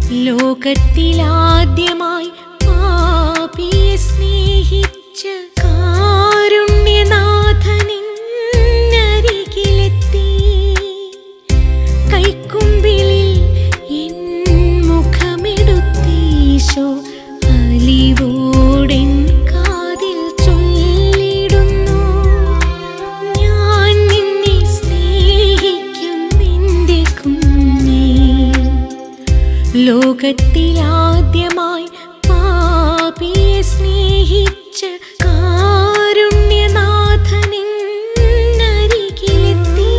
ലോകത്തിലാദ്യമായി പാപിയെ സ്നേഹിച്ച കാരുണ്യനാഥനിന്നരികിലെത്തി കൈക്കുമ്പിളിൽ എൻ മുഖമെടുത്തീശോ അലിവോടെൻ കാതിൽ ചൊല്ലിടുന്നു ഞാൻ നിന്നെ സ്നേഹിക്കുന്നെന്റെ കുഞ്ഞേ ലോകത്തിലാദ്യമായി പാപിയെ സ്നേഹിച്ച കാരുണ്യനാഥനിന്നരികിലെത്തി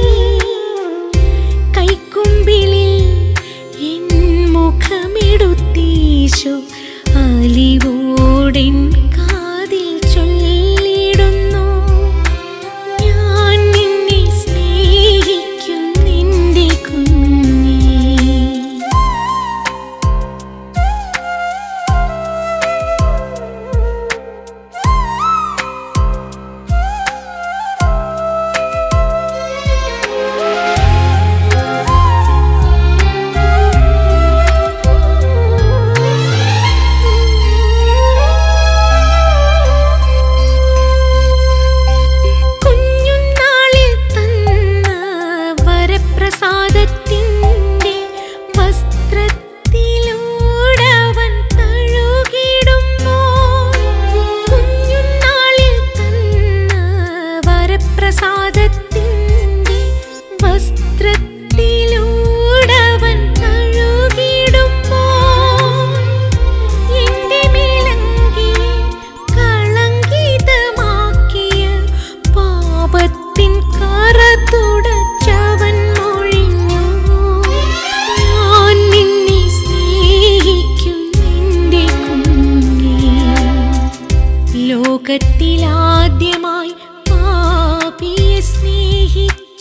കൈക്കുമ്പിളിൽ എൻ മുഖമെടുത്തീശോ അലിവോടെൻ കാതിൽ ചൊല്ലിടുന്നു ഞാൻ നിന്നെ സ്നേഹിക്കുന്നെന്റെ കുഞ്ഞേ കുഞ്ഞുനാളിൽ തന്ന വരപ്രസാദത്തിൻ്റെ വസ്ത്രത്തിലൂടവൻ തഴുകിടുമ്പോൾ കുഞ്ഞുനാളിൽ തന്ന വരപ്രസാദത്തിൻ്റെ വസ്ത്രത്തിലൂടവൻ തഴുകിടുമ്പോൾ എന്റെ മേലങ്കിയെ കളങ്കിതമാക്കിയ പാപത്തിൻ കറ തുടച്ചവൻ മൊഴിഞ്ഞു ഞാൻ നിന്നെ സ്നേഹിക്കും നിന്റെ കുഞ്ഞേ ലോകത്തിലാദ്യമായി പാപിയെ സ്നേഹിച്ച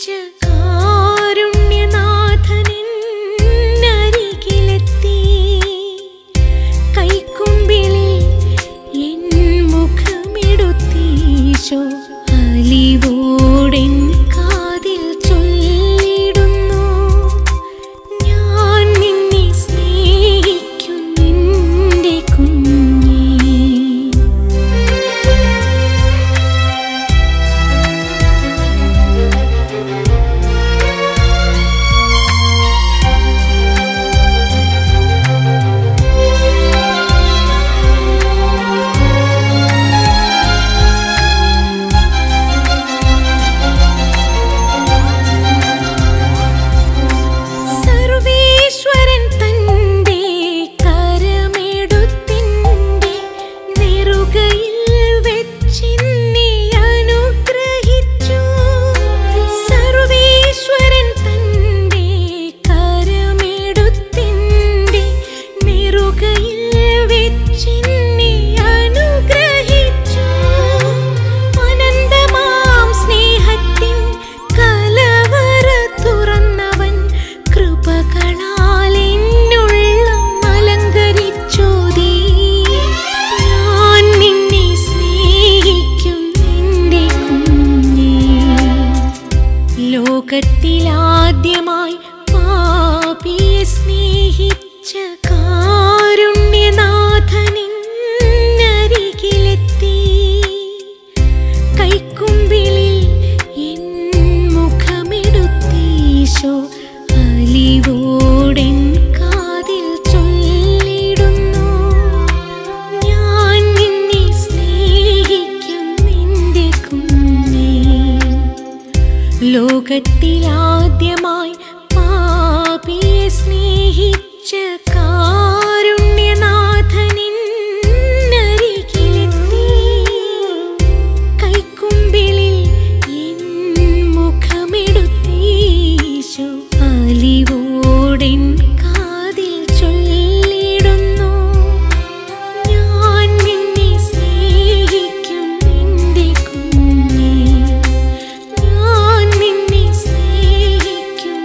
കാരുണ്യനാഥനിന്നരികിലെത്തി കൈക്കുമ്പിളിൽ എൻ മുഖമെടുത്തീശോ അലിവോടെൻ കാതിൽ ചൊല്ലിടുന്നു ഞാൻ നിന്നെ സ്നേഹിക്കും നിന്റെ കുഞ്ഞേ സർവേശ്വരൻ തന്റെ കരമെടുത്തിൻ്റെ നെറുകയിൽ വെച്ചിന്നെ അനുഗ്രഹിച്ചു സർവേശ്വരൻ തന്റെ കരമെടുത്തിൻ്റെ നെറുകയിൽ വെച്ചിന്നെ അനുഗ്രഹിച്ചു അനന്തമാം സ്നേഹത്തിൻ കലവറ തുറന്നവൻ കൃപകളാൽ എന്നുള്ളം അലങ്കരിച്ചോതി ഞാൻ നിന്നെ സ്നേഹിക്കും നിന്റെ കുഞ്ഞേ ലോകത്തിലാദ്യമായി പാപിയെ സ്നേഹിച്ച കാരുണ്യനാഥനിന്നരികിലെത്തി കൈക്കുമ്പിളിൽ എൻ മുഖമെടുത്തീശോ അലിവോടെൻ കാതിൽ ചൊല്ലിടുന്നു ഞാൻ നിന്നെ സ്നേഹിക്കും നിന്റെ കുഞ്ഞേ ലോകത്തിലാദ്യമായി പാപിയെ സ്നേഹിച്ച കാരുണ്യനാഥനിന്നരികിലെത്തി കൈക്കുമ്പിളിൽ എൻ മുഖമെടുത്തീശോ അലിവോടെൻ കാതിൽ ചൊല്ലിടുന്നു ഞാൻ നിന്നെ സ്നേഹിക്കും നിന്റെ കുഞ്ഞേ ഞാൻ നിന്നെ സ്നേഹിക്കും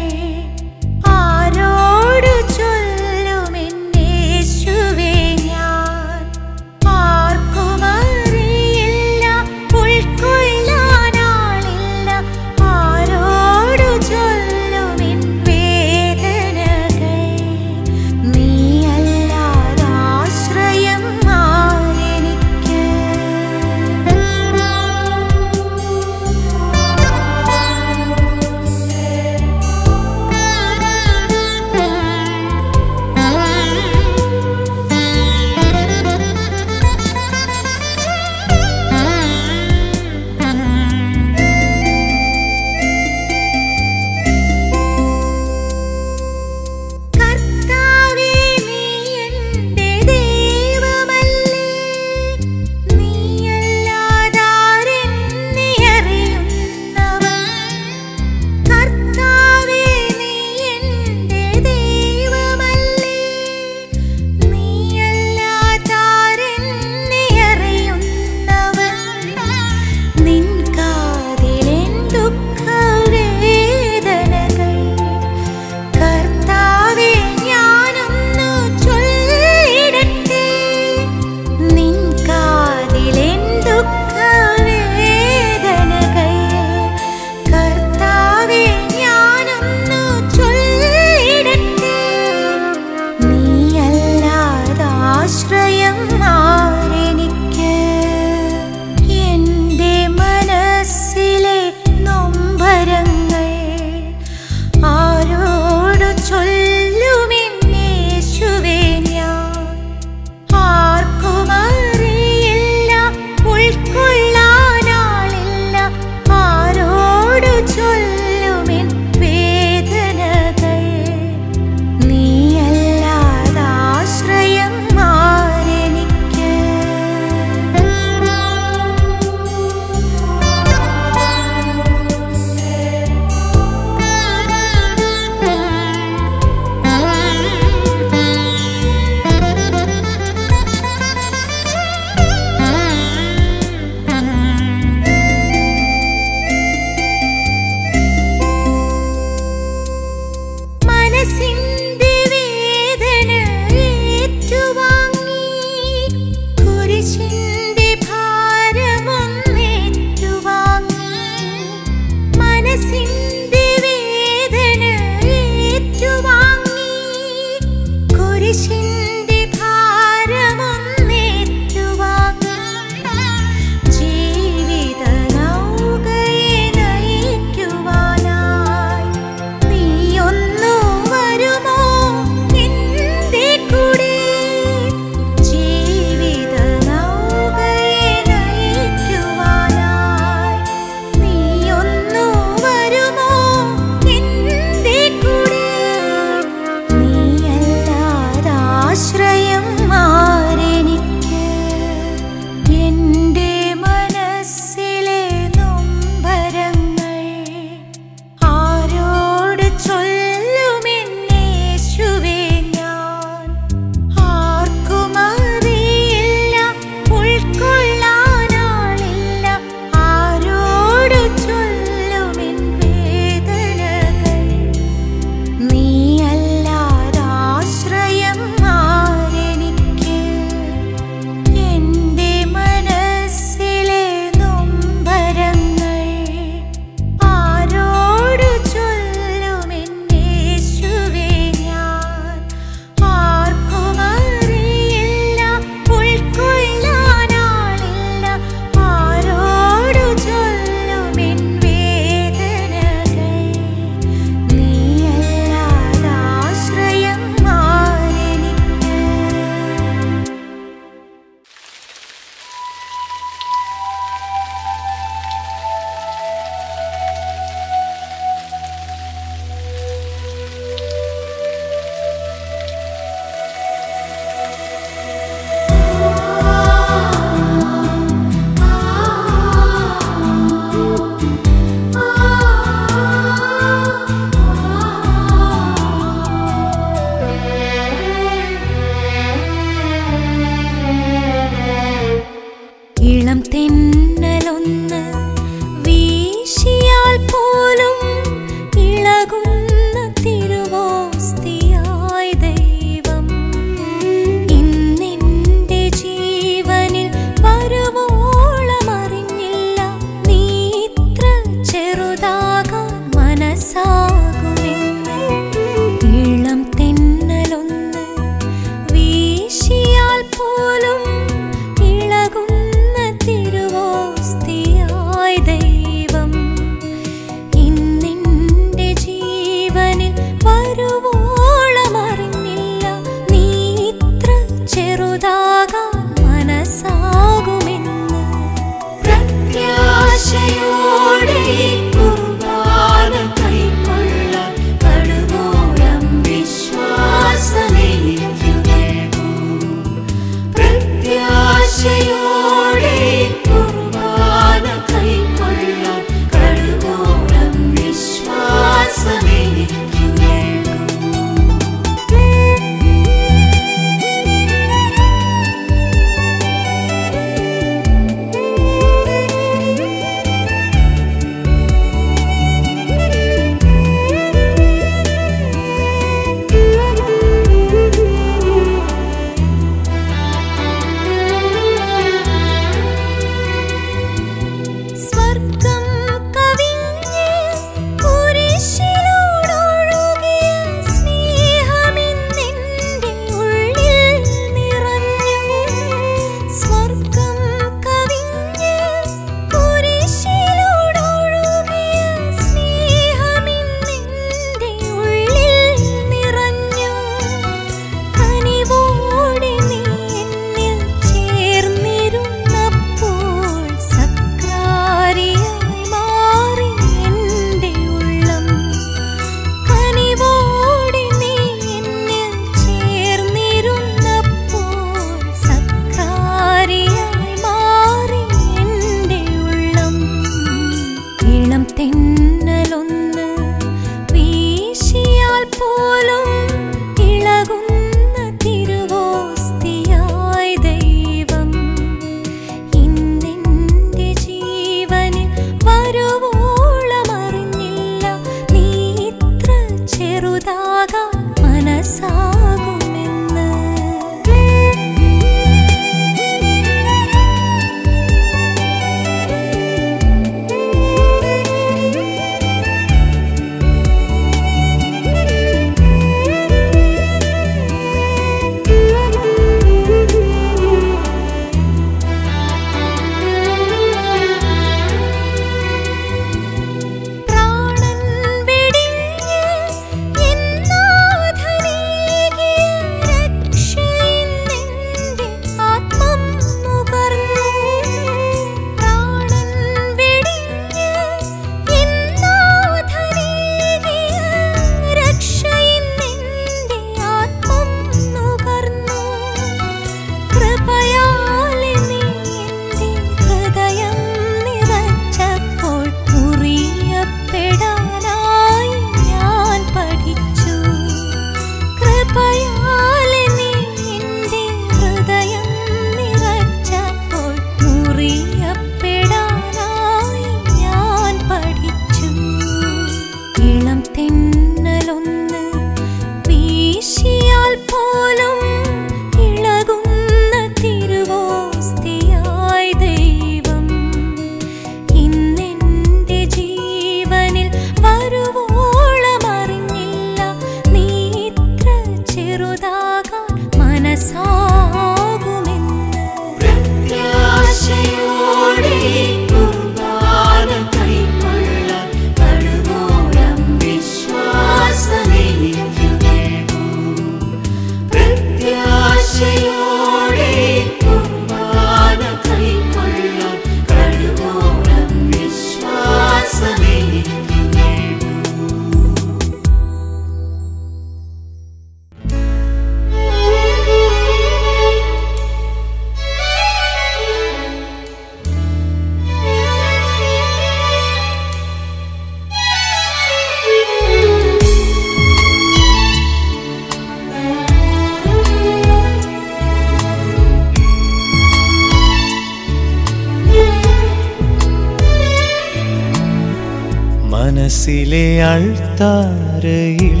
മനസ്സിലെ അൾത്താരയിൽ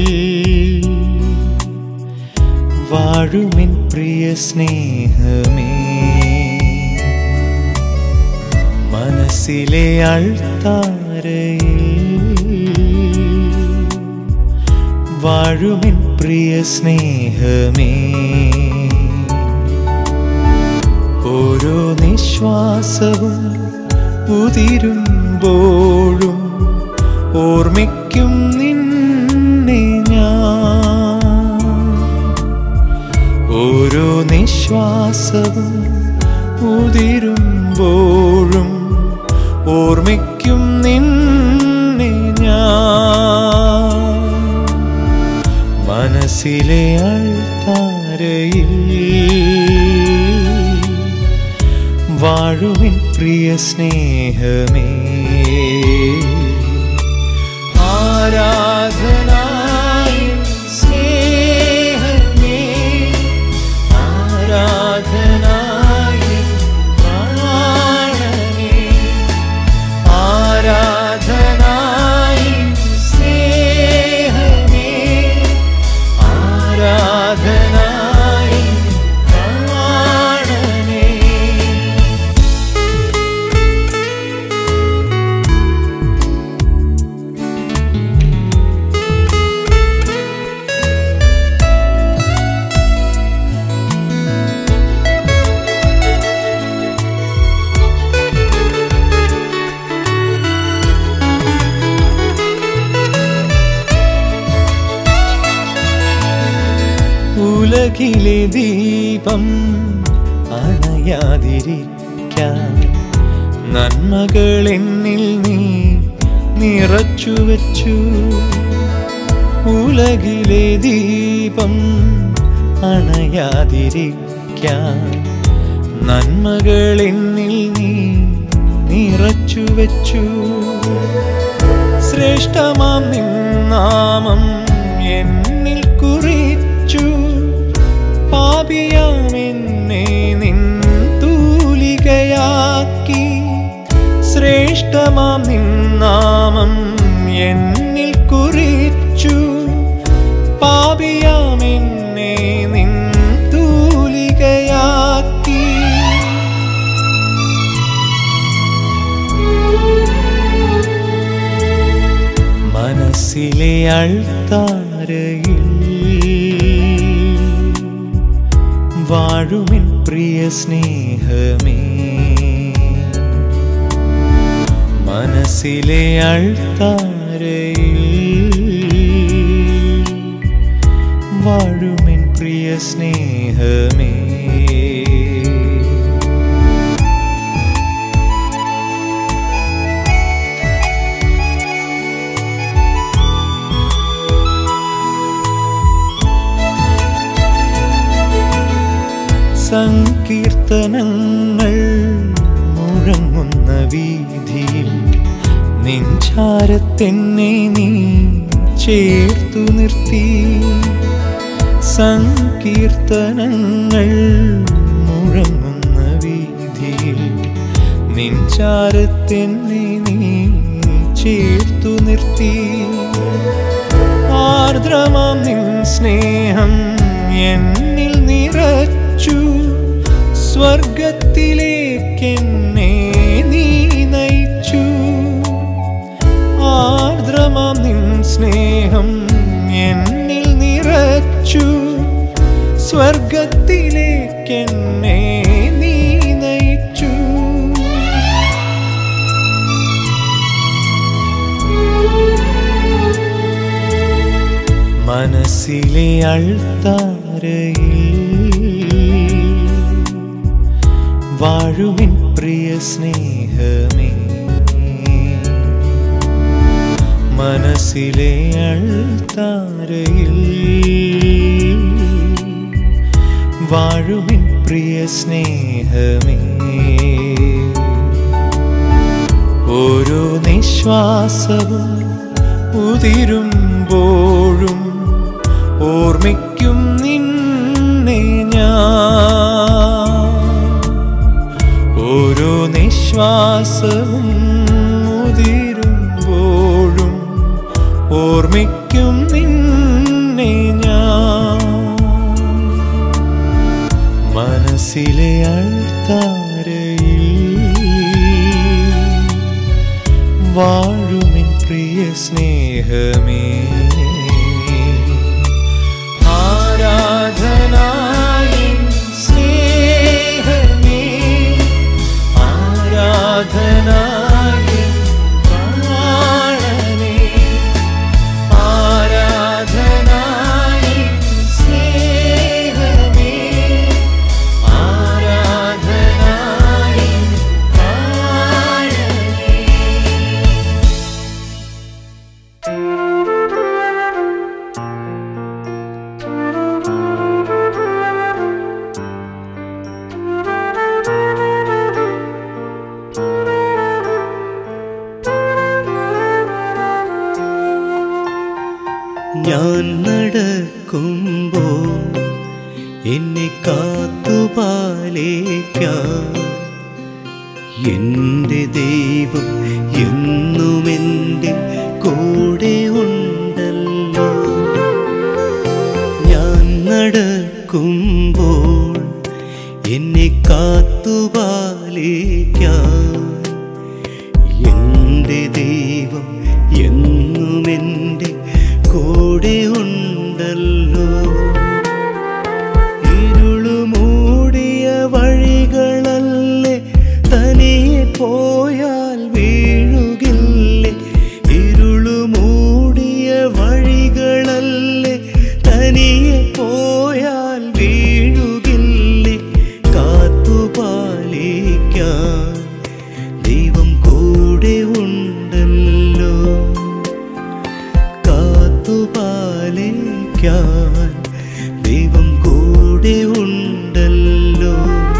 വാഴുമിൻ പ്രിയ സ്നേഹമേ മനസ്സിലെ അൾത്താരയിൽ വാഴുമിൻ പ്രിയ സ്നേഹമേ ഓരോ നിശ്വാസവും ഉതിരുമ്പോഴും ഓർമ്മിക്കും നിന്നെ ഞാൻ ഓരോ നിശ്വാസവും ഉതിരുമ്പോഴും ഓർമ്മിക്കും നിന്നെ ഞാൻ മനസ്സിലെ അൾത്താരയിൽ വാഴുവിൻ പ്രിയ സ്നേഹമേ ആരാധനായി സ്നേഹമേ ആരാധനായി പ്രാണനേ ആരാധനായി സ്നേഹമേ ആരാധനായി പ്രാണനേ ഉലകിലെ ദീപം അണയാതിരിക്കാൻ നന്മകൾ എന്നിൽ നീ നിറച്ചു വച്ചു ഉലകിലെ ദീപം അണയാതിരിക്കാൻ നന്മകൾ എന്നിൽ നീ നിറച്ചു വച്ചു ശ്രേഷ്ഠമാം നിന്നാമം എന്നിൽ കുറിച്ചു പാപിയാം എന്നെ നിൻ തൂലികയാക്കി ശ്രേഷ്ഠമാം നിന്നാമം എന്നിൽ കുറിച്ചു പാപിയാം എന്നെ നിൻ തൂലികയാക്കി മനസ്സിലെ അൾത്താരയിൽ വാഴുമിൻ പ്രിയ സ്നേഹമേ മനസ്സിലെ അൾത്താരയിൽ വാഴുമിൻ പ്രിയ സ്നേഹമേ സങ്കീർത്തനങ്ങൾ മുഴങ്ങുന്ന വീതിയിൽ നെഞ്ചാരത്തെന്നെ നീ ചേർത്തു നിർത്തി സങ്കീർത്തനങ്ങൾ മുഴങ്ങുന്ന വീതിയിൽ നെഞ്ചാരത്തെന്നെ നീ ചേർത്തു നിർത്തി ആർദ്രമാം നിൻ സ്നേഹം എന്നിൽ നിറച്ചു സ്വർഗത്തിലേക്കെന്നെ നീ നയിച്ചു ആർദ്രമാം നിൻ സ്നേഹം എന്നിൽ നിറച്ചു സ്വർഗത്തിലേക്കെന്നെ നീ നയിച്ചു മനസ്സിലെ അൾത്താരയിൽ വാഴുവിൻ പ്രിയ സ്നേഹമേ മനസ്സിലെ അൾത്താരയിൽ വാഴുവിൻ പ്രിയ സ്നേഹമേ ഓരോ നിശ്വാസവും ഉതിരുമ്പോഴും ഓർമ്മിക്കും നിന്നെ ഞാൻ ഓരോ നിശ്വാസവും ഉതിരുമ്പോഴും അൾത്താരയിൽ വാഴുമിൻ പ്രിയ സ്നേഹമേ ആരാധനായിൻ സ്നേഹമേ ആരാധനായിൻ പ്രാണനേ ആരാധനായിൻ സ്നേഹമേ ആരാധനായിൻ പ്രാണനേ ഞാൻ നടക്കുമ്പോൾ എന്നെ കാത്തുപാലേക്കാൻ എൻ്റെ ദൈവം എന്നും എൻ്റെ കൂടെ ഉണ്ടല്ലോ ഞാൻ നടക്കുമ്പോൾ എന്നെ കാത്തുപാലിക്കാൻ എൻ്റെ ദൈവം എന്നും എൻ്റെ കൂടെ ഉണ്ടല്ലോ ഇരുളുമൂടിയ വഴികളല്ലേ തനിയെ പോയാൽ വീഴുകില്ലേ ഇരുളുമൂടിയ വഴികളല്ലേ തനിയെ പോയാൽ വീഴുകില്ലേ കാത്തുപാലിക്കാൻ ദൈവം കൂടെ ഉണ്ടല്ലോ കാത്തുപാലിക്കാൻ ദൈവം കൂടെ ഉണ്ടല്ലോ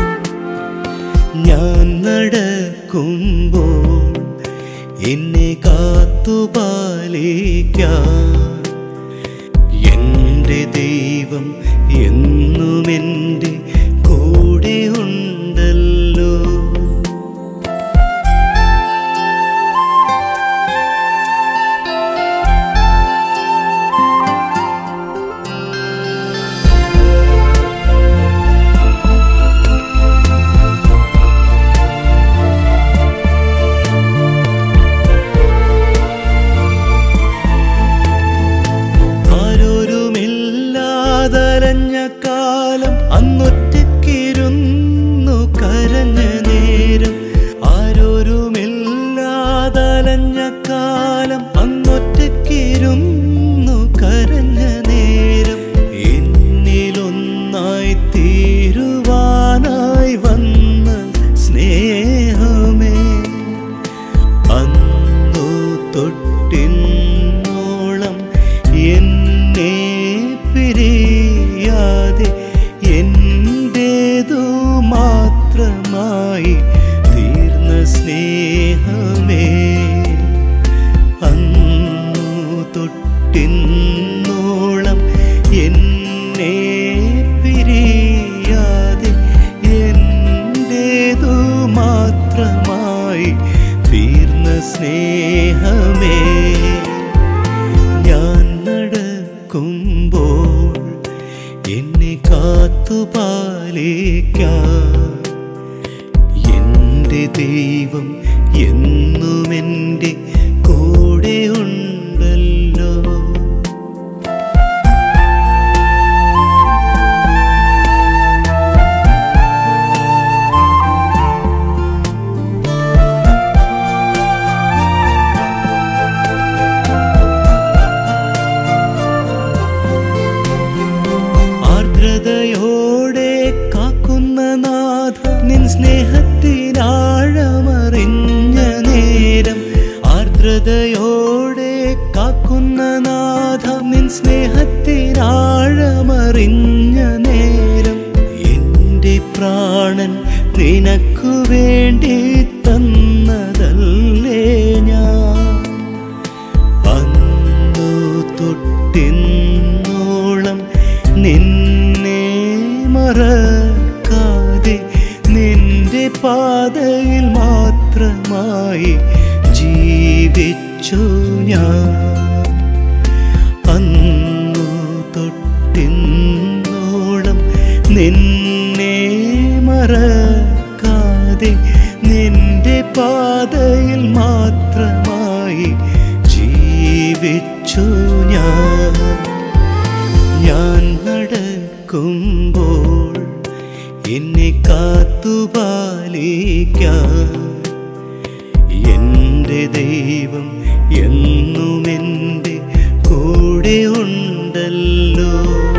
ഞാൻ നടക്കുമ്പോൾ എന്നെ കാത്തുപാലിക്കാൻ എൻ്റെ ദൈവം എന്നും എൻ്റെ കൂടെ ഉണ്ടല്ലോ ആരോരുമില്ലാതരഞ്ഞ കാലം അന്നൊറ്റക്കിരുന്നു കരഞ്ഞ നേരം ആരോരുമില്ലാതലഞ്ഞ കാലം അന്നൊറ്റക്കിരുന്നു കരഞ്ഞ നേരം എന്നിലൊന്നായി തീരുവാനായി വന്ന സ്നേഹമേ അന്നു തൊട്ടിന്നോളം എന്നെ പിരിയാതെ എൻ്റേതു മാത്രമായി തീർന്ന സ്നേഹമേ അന്നു തൊട്ടിന്നോളം എന്നെ പിരിയാതെ എൻ്റേതു മാത്രമായി തീർന്ന സ്നേഹമേ ഞാൻ നടക്കുമ്പോൾ എന്നെ കാത്തുപാലിക്കാൻ എൻ്റെ ദൈവം എന്നും എൻ്റെ കൂടെ ഉണ്ടല്ലോ ആർദ്രതയോടെ കാക്കുന്ന നാഥ നിൻ സ്നേഹത്തിനാഴമറിഞ്ഞ നേരം ആർദ്രതയോടെ കാക്കുന്ന നാഥ നിൻ സ്നേഹത്തിനാഴമറിഞ്ഞ നേരം എൻ്റെ പ്രാണൻ നിനക്കു വേണ്ടി തന്നതല്ലേ ഞാൻ അന്നു തൊട്ടിന്നോളം നിന്നെ മറക്കാതെ നിന്റെ പാതയിൽ മാത്രമായി ജീവിച്ചു ഞാൻ അന്നു തൊട്ടിന്നോളം നിന്നെ മറ മറക്കാതെ നിന്റെ പാതയിൽ മാത്രമായി ജീവിച്ചു ഞാൻ ഞാൻ നടക്കുമ്പോൾ എന്നെ കാത്തുപാലിക്കാൻ എൻ്റെ ദൈവം എന്നും എൻ്റെ കൂടെ ഉണ്ടല്ലോ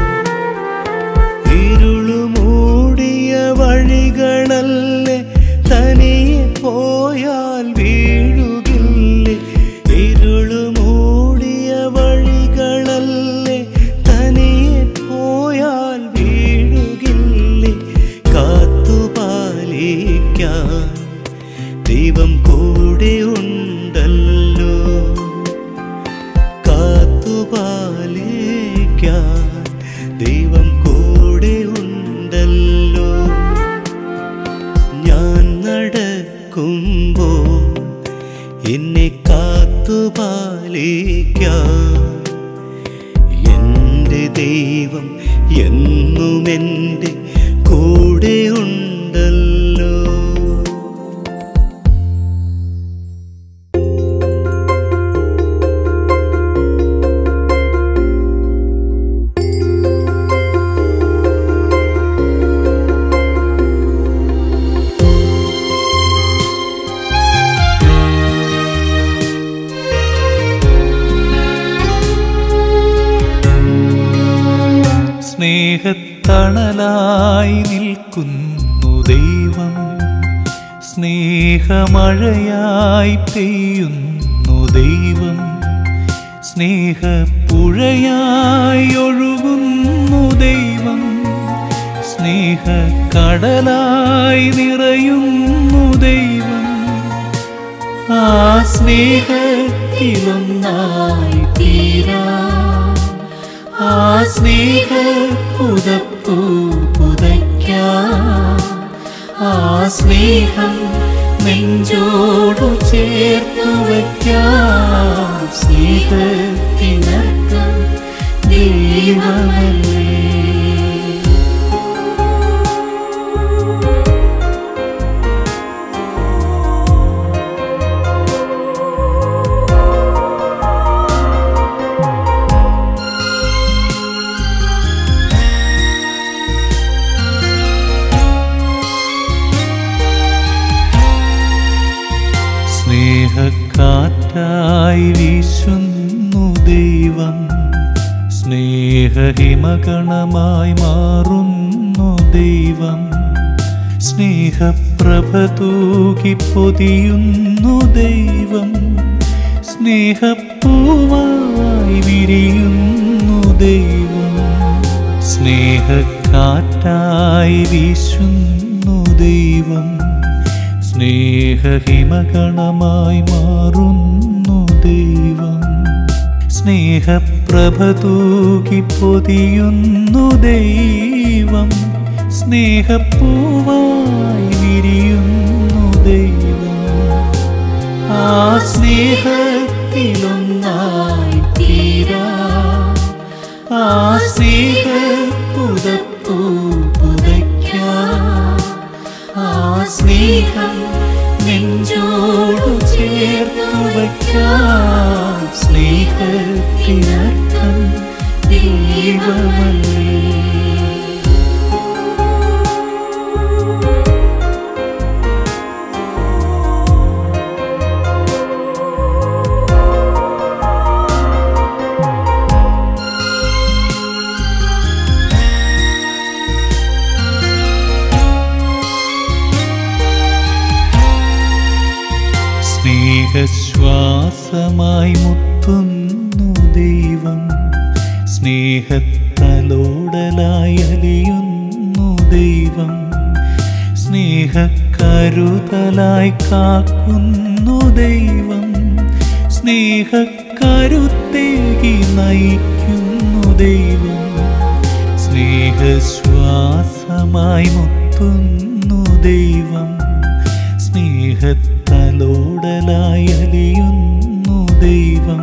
ഇരുളുമൂടിയ വഴികളല്ലേ തനിയെ പോയാൽ വീഴുകില്ലേ ഇരുളുമൂടിയ വഴികളല്ലേ തനിയെ പോയാൽ വീഴുകില്ലേ കാത്തുപാലിക്കാൻ ദൈവം കൂടെ ഉണ്ടല്ലോ കാത്തുപാലിക്കാൻ ദൈവം കൂടെ ഉണ്ടല്ലോ ഞാൻ നടക്കുമ്പോൾ എന്നെ കാത്തുപാലിക്കാൻ എൻ്റെ ദൈവം എന്നും എൻ്റെ കൂടെ ഉണ്ടല്ലോ സ്നേഹത്തണലായി നിൽക്കുന്നു ദൈവം സ്നേഹമഴയായി പെയ്യുന്നു ദൈവം സ്നേഹപ്പുഴയായി ഒഴുകുന്നു ദൈവം സ്നേഹക്കടലായി നിറയുന്നു ദൈവം ആ സ്നേഹത്തിലൊന്നായി തീരാ ആ സ്നേഹ പുതപ്പൂ പുതയ്ക്കാം ആ സ്നേഹം നെഞ്ചോടു ചേർത്തു വയ്ക്കാം സ്നേഹത്തിനർത്ഥം ദൈവമല്ലേ സ്നേഹക്കാറ്റായി വീശുന്നു ദൈവം സ്നേഹഹിമഗണമായി മാറുന്നു ദൈവം സ്നേഹപ്രഭ തൂകി പൊതിയുന്നു ദൈവം സ്നേഹപ്പൂവായി വിരിയുന്നു ദൈവം സ്നേഹക്കാറ്റായി വീശുന്നു ദൈവം സ്നേഹഹിമഗണമായി മാറുന്നു ദൈവം സ്നേഹപ്രഭ തൂകി പൊതിയുന്നു ദൈവം സ്നേഹപ്പൂവായി വിരിയുന്നു ദൈവം ആ സ്നേഹത്തിലൊന്നായി തീരാ ആ സ്നേഹ പുതപ്പൂ പുതയ്ക്കാം ആ സ്നേഹം നെഞ്ചോടു ചേർത്തു വയ്ക്കാം സ്നേഹത്തിനർത്ഥം ദൈവമല്ലേ സ്നേഹശ്വാസമായി മുത്തുന്നു ദൈവം സ്നേഹത്തലോടലായി അലിയുന്നു ദൈവം സ്നേഹക്കരുതലായി കാക്കുന്നു ദൈവം സ്നേഹക്കരുത്തേകി നയിക്കുന്നു ദൈവം സ്നേഹശ്വാസമായി മുത്തുന്നു ദൈവം സ്നേഹത്തലോടലായി അലിയുന്നു ദൈവം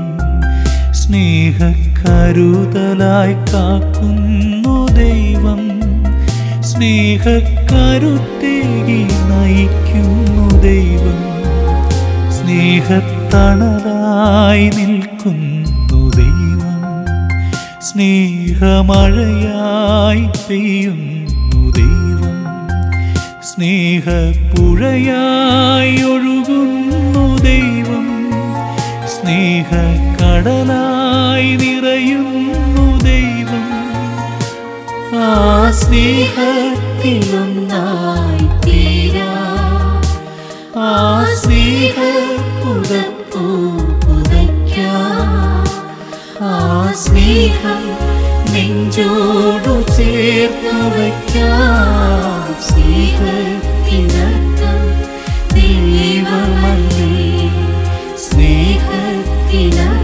സ്നേഹക്കരുതലായി കാക്കുന്നു ദൈവം സ്നേഹക്കരുത്തേകി നയിക്കുന്നു ദൈവം സ്നേഹത്തണലായി നിൽക്കുന്നു ദൈവം സ്നേഹമഴയായി പെയ്യുന്നു ദൈവം സ്നേഹപ്പുഴയായി ഒഴുകുന്നു ദൈവം സ്നേഹക്കടലായി നിറയുന്നു ദൈവം ആ സ്നേഹത്തിലൊന്നായി തീരാ ആ സ്നേഹ പുതപ്പൂ പുതയ്ക്കാം ആ സ്നേഹം നെഞ്ചോടു ചേർത്തു വയ്ക്കാം സ്നേഹത്തിനർത്ഥം ദൈവമല്ലേ സ്നേഹത്തിനർത്ഥം